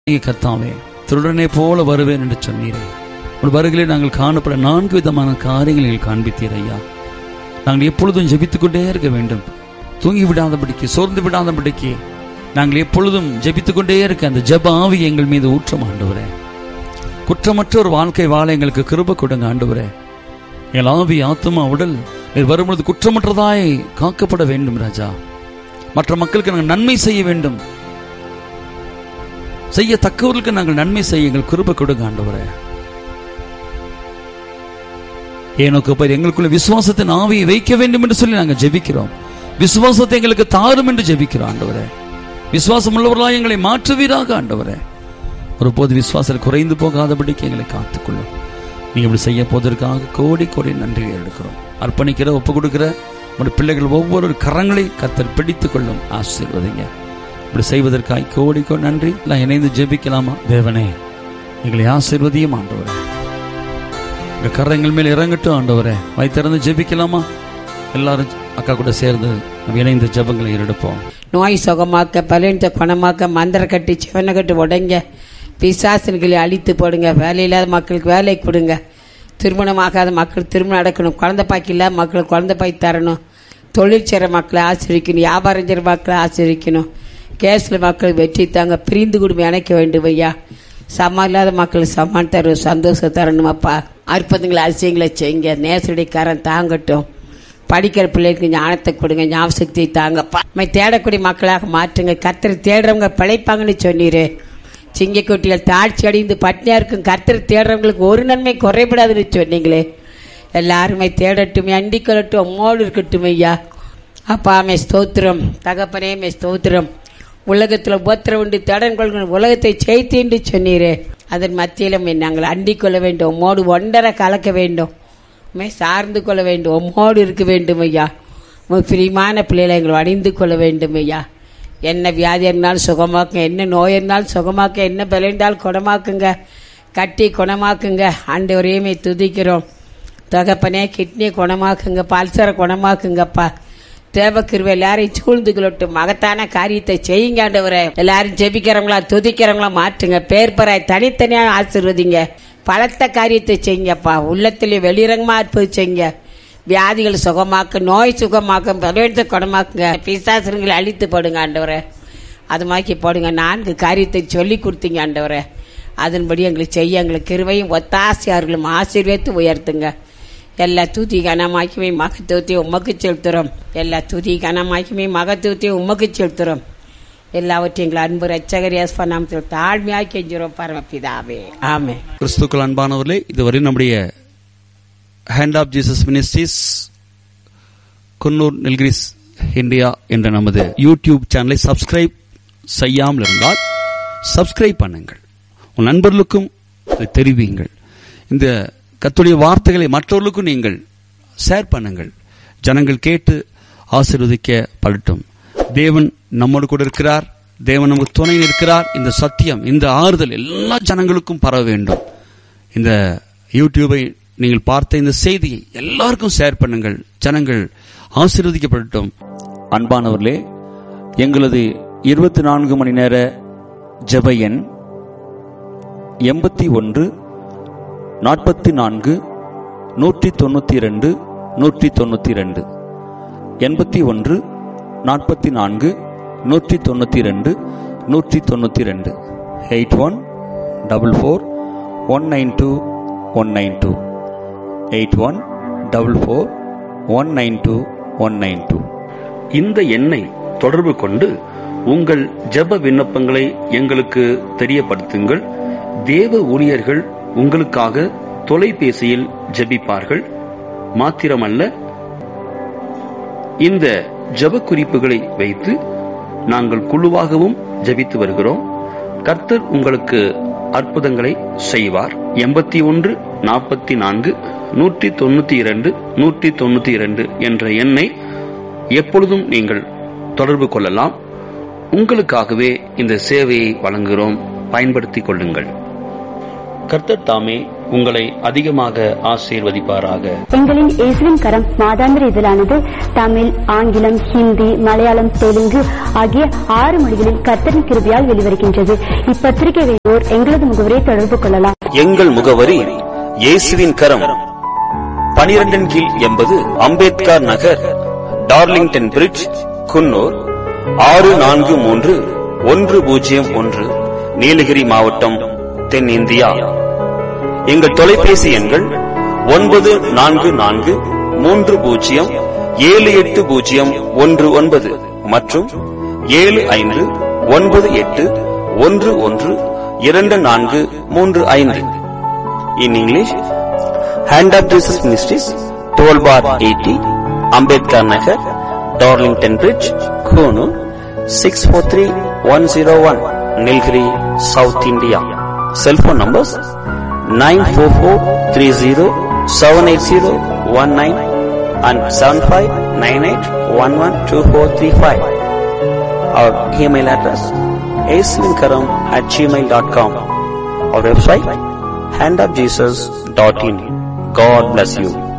நீங்க கத்தாவே திருடனை போல வருவேன் என்று சொன்னீரே உன் வருகையிலே நாங்கள் காணப்பட நான்கு விதமான காரியங்களை நீங்கள் காண்பித்தீர் ஐயா நாங்கள் எப்பொழுதும் ஜெபித்துக் கொண்டே இருக்க வேண்டும் தூங்கி விடாதபடிக்கு சோர்ந்து விடாதபடிக்கு நாங்கள் எப்பொழுதும் ஜெபித்துக் கொண்டே இருக்க அந்த ஜெப ஆவி எங்கள் மீது ஊற்றம் ஆண்டவரே குற்றமற்ற ஒரு வாழ்க்கை வாழ எங்களுக்கு கிருப கொடுங்க ஆண்டவரே எங்கள் ஆவி ஆத்மா உடல் நீர் வரும்பொழுது குற்றமற்றதாய் காக்கப்பட வேண்டும் ராஜா மற்ற மக்களுக்கு நாங்கள் நன்மை செய்ய வேண்டும் செய்யத்தக்கவர்களுக்கு நாங்கள் நன்மை செய்ய எங்கள் கிருப கொடுங்க ஆண்டவரே ஏனோக்கு போய் எங்களுக்குள்ள விசுவாசத்தின் ஆவியை வைக்க வேண்டும் என்று சொல்லி நாங்கள் ஜெபிக்கிறோம் விசுவாசத்தை எங்களுக்கு தாரும் என்று ஜெபிக்கிறோம் ஆண்டவரே விசுவாசம் உள்ளவர்களாக எங்களை மாற்றுவீராக ஆண்டவரே ஒருபோது விசுவாசத்தில் குறைந்து போகாதபடிக்கு எங்களை காத்துக்கொள்ளும் நீங்க இப்படி செய்ய போவதற்காக கோடி கோடி நன்றி எடுக்கிறோம் அர்ப்பணிக்கிற ஒப்பு கொடுக்கிற உங்களுடைய பிள்ளைகள் ஒவ்வொரு கரங்களை கத்தர் பிடித்துக் கொள்ளும் ஆசீர்வதிங்க இப்படி செய்வதற்காக கோடி கோடி நன்றி எல்லாம் இணைந்து ஜெபிக்கலாமா தேவனே எங்களை ஆசீர்வதியும் ஆண்டவரே உங்க கரங்கள் மேல் இறங்கட்டும் ஆண்டவரே வாய் திறந்து ஜெபிக்கலாமா எல்லாரும் அக்கா கூட சேர்ந்து நம்ம இணைந்து ஜெபங்களை எடுப்போம் நோய் சுகமாக்க பலவீனத்தை குணமாக்க மந்திர கட்டி சிவனை கட்டி உடைங்க பிசாசன்களை அழித்து போடுங்க வேலை இல்லாத மக்களுக்கு வேலை கொடுங்க திருமணமாகாத மக்கள் திருமணம் நடக்கணும் குழந்தை பாக்கி இல்லாத மக்களுக்கு குழந்தை பாக்கி தரணும் தொழில் செய்கிற மக்களை ஆசிரிக்கணும் வியாபாரம் செய்கிற மக்களை ஆசிரிக்கணும் கேஸில் மக்கள் வெற்றி தாங்க பிரிந்து குடும்பம் இணைக்க வேண்டும் ஐயா சமம் இல்லாத மக்களுக்கு சமான் தரும் சந்தோஷம் தரணும் அப்பா அற்புதங்களை அதிசயங்களை செய்யுங்க நேசடிக்காரன் தாங்கட்டும் படிக்கிற பிள்ளைகளுக்கு ஞானத்தை கொடுங்க ஞாபகத்தை தாங்கப்பா நம்ம தேடக்கூடிய மக்களாக மாற்றுங்க கர்த்தர் தேடுறவங்க பிழைப்பாங்கன்னு சொன்னீரு சிங்கக்குட்டிகள் தாழ்ச்சி அடைந்து பட்னியா இருக்கும் கர்த்தர் தேடுறவங்களுக்கு ஒரு நன்மை குறைபடாதுன்னு சொன்னீங்களே எல்லாருமே தேடட்டும் அண்டிக் கொள்ளட்டும் அம்மோடு இருக்கட்டும் ஐயா அப்பா மே ஸ்தோத்திரம் தகப்பனே மே ஸ்தோத்திரம் உலகத்தில் உபத்திரம் உண்டு தேடன் கொள்கிற உலகத்தை செய்தி என்று சொன்னீரே அதன் மத்தியிலும் நாங்கள் அண்டிக் கொள்ள வேண்டும் உம்மோடு ஒன்றரை கலக்க வேண்டும் உண்மை சார்ந்து கொள்ள வேண்டும் உம்மோடு இருக்க வேண்டும் ஐயா உங்கள் பிரியமான பிள்ளைகளை எங்களை அணிந்து கொள்ள வேண்டும் ஐயா என்ன வியாதி இருந்தாலும் சுகமாக்குங்க என்ன நோய் இருந்தாலும் சுகமாக்க என்ன பலன்றாலும் குணமாக்குங்க கட்டி குணமாக்குங்க ஆண்டு ஒரேமே துதிக்கிறோம் தகப்பனே கிட்னியை குணமாக்குங்க பல்சரை குணமாக்குங்கப்பா தேவக்கிருவை எல்லாரையும் சூழ்ந்து கொள்ளட்டும் மகத்தான காரியத்தை செய்யுங்க ஆண்டவரே எல்லாரும் ஜெபிக்கிறவங்களா துதிக்கிறவங்களா மாற்றுங்க பேர் பராய் தனித்தனியாக ஆசீர்வதிங்க பலத்த காரியத்தை செய்யுங்கப்பா உள்ளத்திலே வெளிரங்கமா இருப்பது செய்யுங்க வியாதிகள் சுகமாக்க நோய் சுகமாக்க பலவீனத்தை குணமாக்குங்க பிசாசனங்களை அழித்து போடுங்க ஆண்டவரே அது மாக்கி போடுங்க நான்கு காரியத்தை சொல்லி கொடுத்தீங்க ஆண்டவரே அதன்படி எங்களுக்கு செய்ய எங்களுக்கு கிருவையும் ஒத்தாசையார்களும் ஆசீர்வதித்து உயர்த்துங்க எல்லா துதி கனமாக்கியுமே மகத்துவத்தையும் உமக்கு செலுத்துறோம் எல்லா துதி கனமாக்கியுமே மகத்துவத்தையும் உமக்கு செலுத்துறோம் எல்லாவற்றையும் எங்கள் அன்பு ரச்சகர் எஸ்பா நாமத்தில் தாழ்மையாக கெஞ்சுறோம் பரமபிதாவே ஆமே கிறிஸ்துக்கள் அன்பானவர்களே இதுவரை நம்முடைய hand of Jesus ministries Coonoor Nilgiris India என்ற நமது யூடியூப் சேனலை சப்ஸ்கிரைப் செய்யாமல் இருந்தால் சப்ஸ்கிரைப் பண்ணுங்கள் உன் நண்பர்களுக்கும் இதை தெரிவியுங்கள் இந்த கத்துடைய வார்த்தைகளை மற்றவர்களுக்கும் நீங்கள் ஷேர் பண்ணுங்கள் ஜனங்கள் கேட்டு ஆசீர்வதிக்க படட்டும் தேவன் நம்மோடு கூட இருக்கிறார் தேவன் நமக்கு துணை இருக்கிறார் இந்த சத்தியம் இந்த ஆறுதல் எல்லா ஜனங்களுக்கும் பரவ வேண்டும் இந்த யூடியூபை நீங்கள் பார்த்த இந்த செய்தியை எல்லாருக்கும் ஷேர் பண்ணுங்கள் ஜனங்கள் ஆசீர்வதிக்கப்படட்டும் அன்பானவர்களே எங்களது இருபத்தி நான்கு மணி நேர ஜெப எண் எண்பத்தி ஒன்று நாற்பத்தி நான்கு நூற்றி தொண்ணூற்றி ரெண்டு நூற்றி தொண்ணூற்றி ரெண்டு எண்பத்தி ஒன்று நாற்பத்தி நான்கு நூற்றி தொண்ணூற்றி ரெண்டு நூற்றி தொண்ணூற்றி ரெண்டு eight one double four one nine two one nine two eight one double four one nine two one nine two இந்த எண்ணை தொடர்பு கொண்டு உங்கள் ஜெப விண்ணப்பங்களை எங்களுக்கு தெரியப்படுத்துங்கள் தேவ ஊழியர்கள் உங்களுக்காக தொலைபேசியில் ஜெபிப்பார்கள் மாத்திரமல்ல இந்த ஜெப குறிப்புகளை வைத்து நாங்கள் குழுவாகவும் ஜெபித்து வருகிறோம் கர்த்தர் உங்களுக்கு அற்புதங்களை செய்வார் எண்பத்தி ஒன்று நாற்பத்தி நான்கு நூற்றி தொண்ணூத்தி இரண்டு நூற்றி தொண்ணூத்தி இரண்டு என்ற எண்ணை எப்பொழுதும் நீங்கள் தொடர்பு கொள்ளலாம் உங்களுக்காகவே இந்த சேவையை வழங்குகிறோம் பயன்படுத்திக் கொள்ளுங்கள் கர்த்தர் தாமே உங்களை அதிகமாக ஆசீர்வதிப்பாராக எங்களின் இயேசுவின் கரம் மாதாந்திர இதழானது தமிழ் ஆங்கிலம் ஹிந்தி மலையாளம் தெலுங்கு ஆகிய ஆறு மொழிகளில் கர்த்தரின் கிருபையால் வெளிவருகின்றது இப்பத்திரிகை வேண்டோர் எங்களது முகவரியை தொடர்பு கொள்ளலாம் எங்கள் முகவரி இயேசுவின் கரம் பனிரெண்டின் கீழ் எண்பது அம்பேத்கர் நகர் டார்லிங்டன் பிரிட்ஜ் குன்னூர் ஆறு நான்கு மூன்று ஒன்று பூஜ்ஜியம் ஒன்று நீலகிரி மாவட்டம் தென்னிந்தியா எங்கள் தொலைபேசி எண்கள் ஒன்பது நான்கு நான்கு மூன்று பூஜ்ஜியம் ஏழு எட்டு பூஜ்ஜியம் ஒன்று ஒன்பது மற்றும் ஏழு ஐந்து ஒன்பது எட்டு ஒன்று ஒன்று இரண்டு நான்கு மூன்று ஐந்து in English hand of Jesus ministries twelve bar eighty Ambedkar Nagar Darlington bridge Coonoor six four three one zero one Nilgiri south India cell phone numbers nine four four three zero seven eight zero one nine and seven five nine eight one one two four three five our email address ஏசுவின்கரம் at gmail dot com our website handofjesus.in. God bless you.